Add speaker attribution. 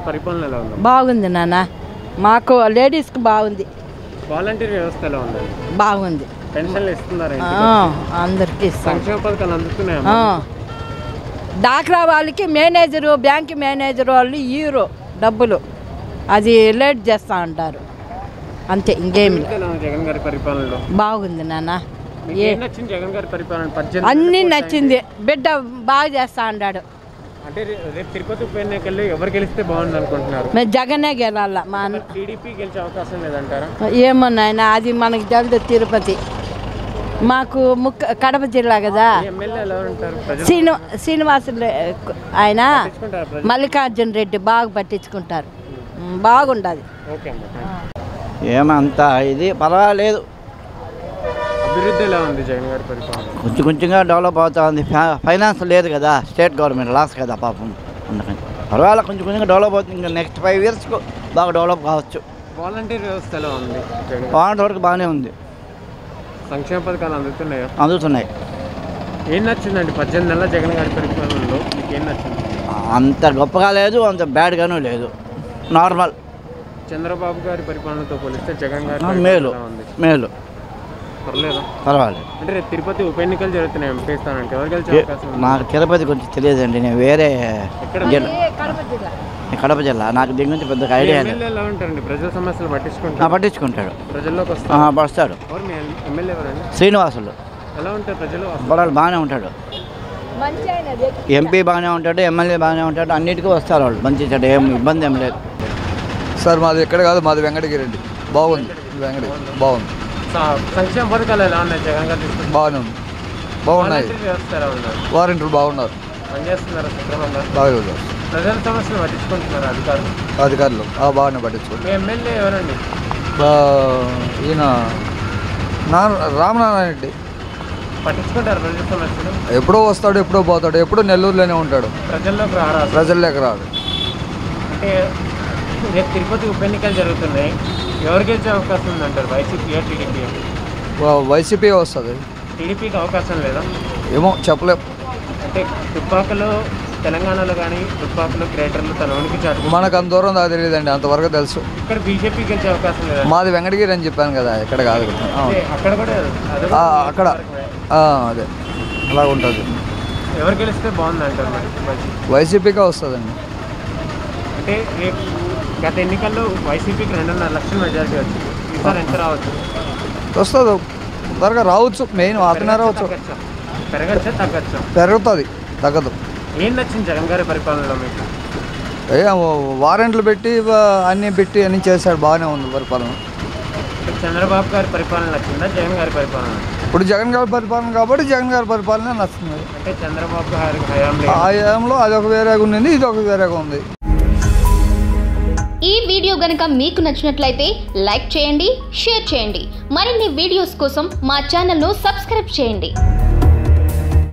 Speaker 1: పరిపాలన ఎలా ఉంది
Speaker 2: బాగుంది నాన్న మాకు లేడీస్కి బాగుంది
Speaker 1: వాలంటీర్ వ్యవస్థ ఎలా ఉందండి
Speaker 2: బాగుంది
Speaker 1: పెన్షన్లు ఇస్తున్నారా
Speaker 2: ఆ,
Speaker 1: ఇంటికి?
Speaker 2: అందరికీ ఇస్తాం
Speaker 1: సంక్షేమ పథకాలు అందుతున్నాయా
Speaker 2: ఆ. డాక్రా వాళ్ళకి మేనేజరు బ్యాంక్ మేనేజర్ వాళ్ళు ఇయ్యరు డబ్బులు అది లేట్ చేస్తా అంటారు అంతే ఇంకేం లేదు.
Speaker 1: ఎలా ఉంది జగన్ గారి పరిపాలనలో
Speaker 2: బాగుంది నాన్న
Speaker 1: మీకు ఏం నచ్చింది జగన్ గారి పరిపాలన పద్దెనిమిది
Speaker 2: అన్నీ
Speaker 1: కోట్ల
Speaker 2: నచ్చింది బిడ్డ బాగా చేస్తా అన్నాడు
Speaker 1: అంటే రే- రేపు తిరుపతి ఉప ఎన్నికల్లో ఎవరు గెలిస్తే బాగుంది అనుకుంటున్నారు
Speaker 2: మేము జగనే గెలాల మా అన్న
Speaker 1: టీడీపీ గెలిచే అవకాశం లేదంటారా
Speaker 2: ఏమో నాయన అది మనకి తెలుదు తిరుపతి మాకు ముక్క కడప జిల్లా కదా
Speaker 1: ఎమ్మెల్యే ఎలా ఉంటారు ప్రజలు
Speaker 2: శ్రీను శ్రీనివాసులు ఆయన
Speaker 1: పట్టించుకుంటారా ప్రజలు
Speaker 2: మల్లికార్జున రెడ్డి బాగా పట్టించుకుంటారు ఉమ్, బాగుండదు
Speaker 1: ఓకే అమ్మా థాంక్స్.
Speaker 3: ఏమంత ఇది పర్వాలేదు
Speaker 1: అభివృద్ధి ఎలా ఉంది జగన్ గారి పరిపాలన
Speaker 3: కొంచెం కొంచెంగా డెవలప్ అవుతా ఉంది ఫై- ఫైనాన్స్ లేదు కదా స్టేట్ గవర్నమెంట్ లాస్ కదా పాపం అందుకని పర్వాలేదు కొంచెం కొంచెంగా డెవలప్ అవుతుంది ఇంకా నెక్స్ట్ ఫైవ్ ఇయర్స్కు బాగా డెవలప్ కావచ్చు
Speaker 1: వాలంటీర్ వ్యవస్థ ఎలా ఉంది జగన్
Speaker 3: వాటి వరకు బాగానే ఉంది
Speaker 1: సంక్షేమ పథకాలు అందుతున్నాయా
Speaker 3: అందుతున్నాయి
Speaker 1: ఏం నచ్చిందండి పద్దెనిమిది నెలల జగన్ గారి పరిపాలనలో మీకు ఏం నచ్చింది
Speaker 3: అంత గొప్పగా లేదు అంత బ్యాడ్గాను లేదు నార్మల్
Speaker 1: చంద్రబాబు గారి పరిపాలనతో పోలిస్తే జగన్ గారి
Speaker 3: ఆ,
Speaker 1: పరిపాలన
Speaker 3: మేలు
Speaker 1: ఎలా ఉంది
Speaker 3: మేలు
Speaker 1: పర్లేదా
Speaker 3: పర్వాలేదు
Speaker 1: అంటే రేపు తిరుపతి ఉప ఎన్నికలు జరుగుతున్నాయి ఎంపీ స్థానానికి ఎవరు గెలిచే
Speaker 3: ఏ-
Speaker 1: అవకాశం ఉంది
Speaker 3: నాకు తిరుపతి గురించి తెలియదండి నేను వేరే
Speaker 1: ఎక్కడ
Speaker 3: జిల్లా కడప జిల్లా నాకు దీని గురించి పెద్దగా ఐడియా లేదు
Speaker 1: ఎమ్మెల్యే ఎలా ఉంటారండి ప్రజల సమస్యలు
Speaker 3: ఆ,
Speaker 1: పట్టించుకుంటారు
Speaker 3: పట్టించుకుంటాడు
Speaker 1: ప్రజల్లోకి
Speaker 3: ఆ,
Speaker 1: వస్తారు
Speaker 3: వస్తాడు
Speaker 1: ఎవరు మీ ఎమ్మెల్యే ఎవరండి
Speaker 3: శ్రీనివాసులు
Speaker 1: ఎలా ఉంటారు ప్రజలు
Speaker 3: పర్వాలేదు బాగానే ఉంటాడు
Speaker 2: మంచి అయినది
Speaker 3: ఎంపీ బాగానే ఉంటాడు ఎమ్మెల్యే బాగానే ఉంటాడు అన్నిటికీ వస్తారు వాళ్ళు మంచి చెడ్డ ఏం ఇబ్బంది ఏం లేదు
Speaker 4: సార్ మాది ఎక్కడ కాదు మాది వెంకటగిరి అండి బాగుంది వెంకటగిరి బాగుంది
Speaker 1: స- సంక్షేమ పథకాలు ఎలా ఉన్నాయి జగన్ గారు తీసుకుంటే
Speaker 4: బాగానే ఉంది బాగున్నాయి
Speaker 1: వాలంటీర్ వ్యవస్థ ఎలా ఉన్నారు
Speaker 4: వారంటీలు బాగున్నారు
Speaker 1: పనిచేస్తున్నారు సక్రమంగా
Speaker 4: బాగా ఉన్నారు.
Speaker 1: ప్రజల సమస్యలు పట్టించుకుంటున్నారు అధికారులు
Speaker 4: అధికారులు ఆ, బాగానే పట్టించుకోండి
Speaker 1: మీ ఎమ్మెల్యే ఎవరండి
Speaker 4: ఈయన నా రామనారాయణ రెడ్డి
Speaker 1: పట్టించుకుంటారు ప్రజల సమస్యలు
Speaker 4: ఎప్పుడో వస్తాడు ఎప్పుడో పోతాడు ఎప్పుడో నెల్లూరులోనే ఉంటాడు
Speaker 1: ప్రజల్లోకి రారా
Speaker 4: ప్రజల్లోకి రాడు
Speaker 1: అంటే రేపు తిరుపతి ఉప ఎన్నికలు జరుగుతున్నాయి ఎవరు గెలిచే అవకాశం ఉందంటారు వైసీపీ టీడీపీ
Speaker 4: వా- వైసీపీ వస్తుంది
Speaker 1: టీడీపీకి అవకాశం లేదా
Speaker 4: ఏమో చెప్పలేం
Speaker 1: అంటే తుపాకులు తెలంగాణలో కానీ తుపాకులు గ్రేటర్లు తన ఉనికి చాటు
Speaker 4: మనకు అంత దూరం దాకా తెలియదండి అంతవరకు తెలుసు
Speaker 1: ఇక్కడ బీజేపీ గెలిచే అవకాశం లేదా
Speaker 4: మాది వెంకటగిరి అని చెప్పాను కదా ఇక్కడ కాదు కదా. ఆ.
Speaker 1: అంటే అక్కడ కూడా అదే
Speaker 4: ఆ, అక్కడ ఆ, అదే అలా ఉంటుంది
Speaker 1: ఎవరు గెలిస్తే బాగుంది అంటారు మరి వైసీపీ
Speaker 4: వైసీపీకే వస్తుందండి
Speaker 1: అంటే రేపు గత ఎన్నికల్లో వైసీపీకి రెండున్నర లక్షల మెజారిటీ వచ్చింది ఈసారి ఎంత రావచ్చు
Speaker 4: వస్తుంది త్వరగా రావచ్చు మెయిన్ అతనే రావచ్చు
Speaker 1: తగ్గచ్చా పెరగచ్చా తగ్గచ్చా
Speaker 4: పెరుగుతుంది తగ్గదు
Speaker 1: ఏం నచ్చింది జగన్ గారి పరిపాలనలో మీకు
Speaker 4: ఏ వారెంట్లు పెట్టి వా- అన్నీ పెట్టి అన్నీ చేశాడు బాగానే ఉంది పరిపాలన
Speaker 1: మీకు చంద్రబాబు గారి పరిపాలన నచ్చిందా జగన్ గారి పరిపాలన నచ్చిందా?
Speaker 4: ఇప్పుడు జగన్ గారి పరిపాలన కాబట్టి జగన్ గారి పరిపాలన నచ్చుతుంది
Speaker 1: అంటే చంద్రబాబు గారి హయాంలో
Speaker 4: ఆ ఏమంలో అదొక వేరేగా ఉంది ఇది ఒక వేరేగా ఉంది
Speaker 5: ఈ వీడియో గనుక మీకు నచ్చినట్లయితే లైక్ చేయండి షేర్ చేయండి మరిన్ని వీడియోస్ కోసం మా ఛానల్ను సబ్స్క్రైబ్ చేయండి